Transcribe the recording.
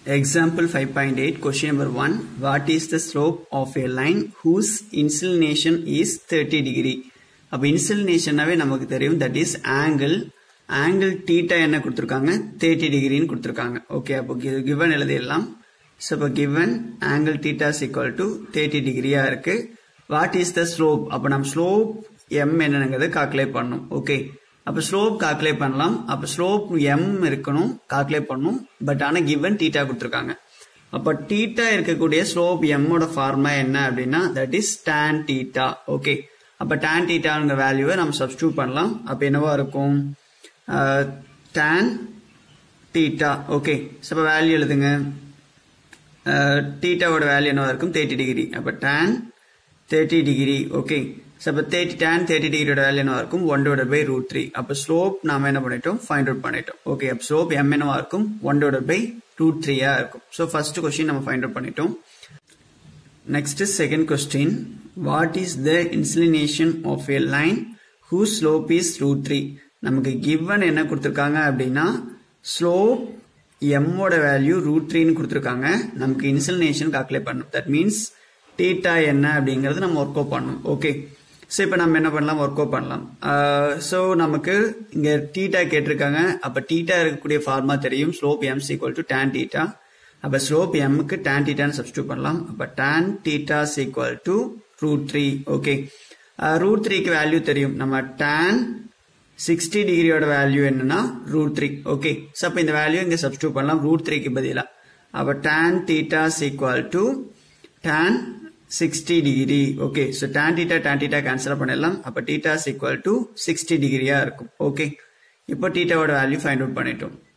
Example 5.8 question number 1 What is the slope of a line whose inclination is 30 degree அப்போ இன்சல்னேஷனாவே நமக்கு தெரியும் that is angle angle theta என்ன கொடுத்துருக்காங்க thirty டிகிரின்னு கொடுத்துருக்காங்க ஓகே அப்போ கிவன் எழுதிடலாம் ஸோ இப்போ given angle theta is equal to thirty டிகிரியா இருக்கு வாட் இஸ் த ஸ்லோப் அப்போ நம்ம ஸ்லோப் எம் என்னங்கிறத கால்குலேட் பண்ணணும் ஓகே அப்போ ஸ்லோப் கால்குலேட் பண்ணலாம் அப்போ ஸ்லோப் எம் இருக்கணும் கால்குலேட் பண்ணணும் பட் ஆனால் கிவன் டீட்டா கொடுத்துருக்காங்க அப்போ டீட்டா இருக்கக்கூடிய ஸ்லோப் எம்மோட ஃபார்மா என்ன அப்படின்னா that is tan theta okay அப்போ டேன் டீட்டாங்கிற வேல்யூவை நம்ம சப்ஸ்டியூட் பண்ணலாம் அப்போ என்னவா இருக்கும் டேன் டீட்டா ஓகே ஸோ அப்போ வேல்யூ எழுதுங்க டீட்டாவோட வேல்யூ என்னவா இருக்கும் தேர்ட்டி டிகிரி அப்போ tan thirty degree okay so அப்போ தேர்ட்டி டேன் தேர்ட்டி டிகிரியோட வேல்யூ என்னவா இருக்கும் one divide by root three அப்போ ஸ்லோப் நாம என்ன பண்ணிட்டோம் ஃபைண்ட் அவுட் பண்ணிட்டோம் ஓகே அப்போ ஸ்லோப் எம் என்னவா இருக்கும் ஒன் டிவைட் பை ரூட் த்ரீயா இருக்கும் ஸோ ஃபர்ஸ்ட் கொஸ்டின் நம்ம ஃபைண்ட் அவுட் பண்ணிட்டோம் next second question what is the inclination of a line whose slope is root three நமக்கு கிவன் என்ன கொடுத்துருக்காங்க அப்படின்னா ஸ்லோப் எம்மோட வேல்யூ ரூட் த்ரீன்னு கொடுத்துருக்காங்க நமக்கு இன்சுலினேஷன் கால்குலேட் பண்ணணும் தட் மீன்ஸ் டீட்டா என்ன அப்படிங்கறது நம்ம ஒர்க் அவுட் பண்ணணும் ஓகே ஸோ இப்போ நம்ம என்ன பண்ணலாம் ஒர்க் அவுட் பண்ணலாம் ஸோ நமக்கு இங்கே டீட்டா கேட்டிருக்காங்க அப்போ டீட்டா இருக்கக்கூடிய ஃபார்மா தெரியும் slope M equal to tan theta அப்போ ஸ்லோப் எம்க்கு டேன் டீட்டான்னு சப்ஸ்டியூட் பண்ணலாம் அப்போ tan theta equal to root three okay root த்ரீக்கு வேல்யூ தெரியும் நம்ம டேன் சிக்ஸ்டி டிகிரியோட வேல்யூ என்னன்னா ரூட் த்ரீ ஓகே ஸோ அப்போ இந்த வேல்யூ இங்கே சப்ஸ்டியூட் பண்ணலாம் ரூட் த்ரீக்கு பதிலாக அப்போ tan theta equal to tan sixty degree okay so tan theta tan theta cancel பண்ணிடலாம் அப்போ டீட்டா ஈக்குவல் டு சிக்ஸ்டி டிகிரியா இருக்கும் ஓகே இப்போ டீட்டாவோட வேல்யூ ஃபைண்ட் அவுட் பண்ணிட்டோம்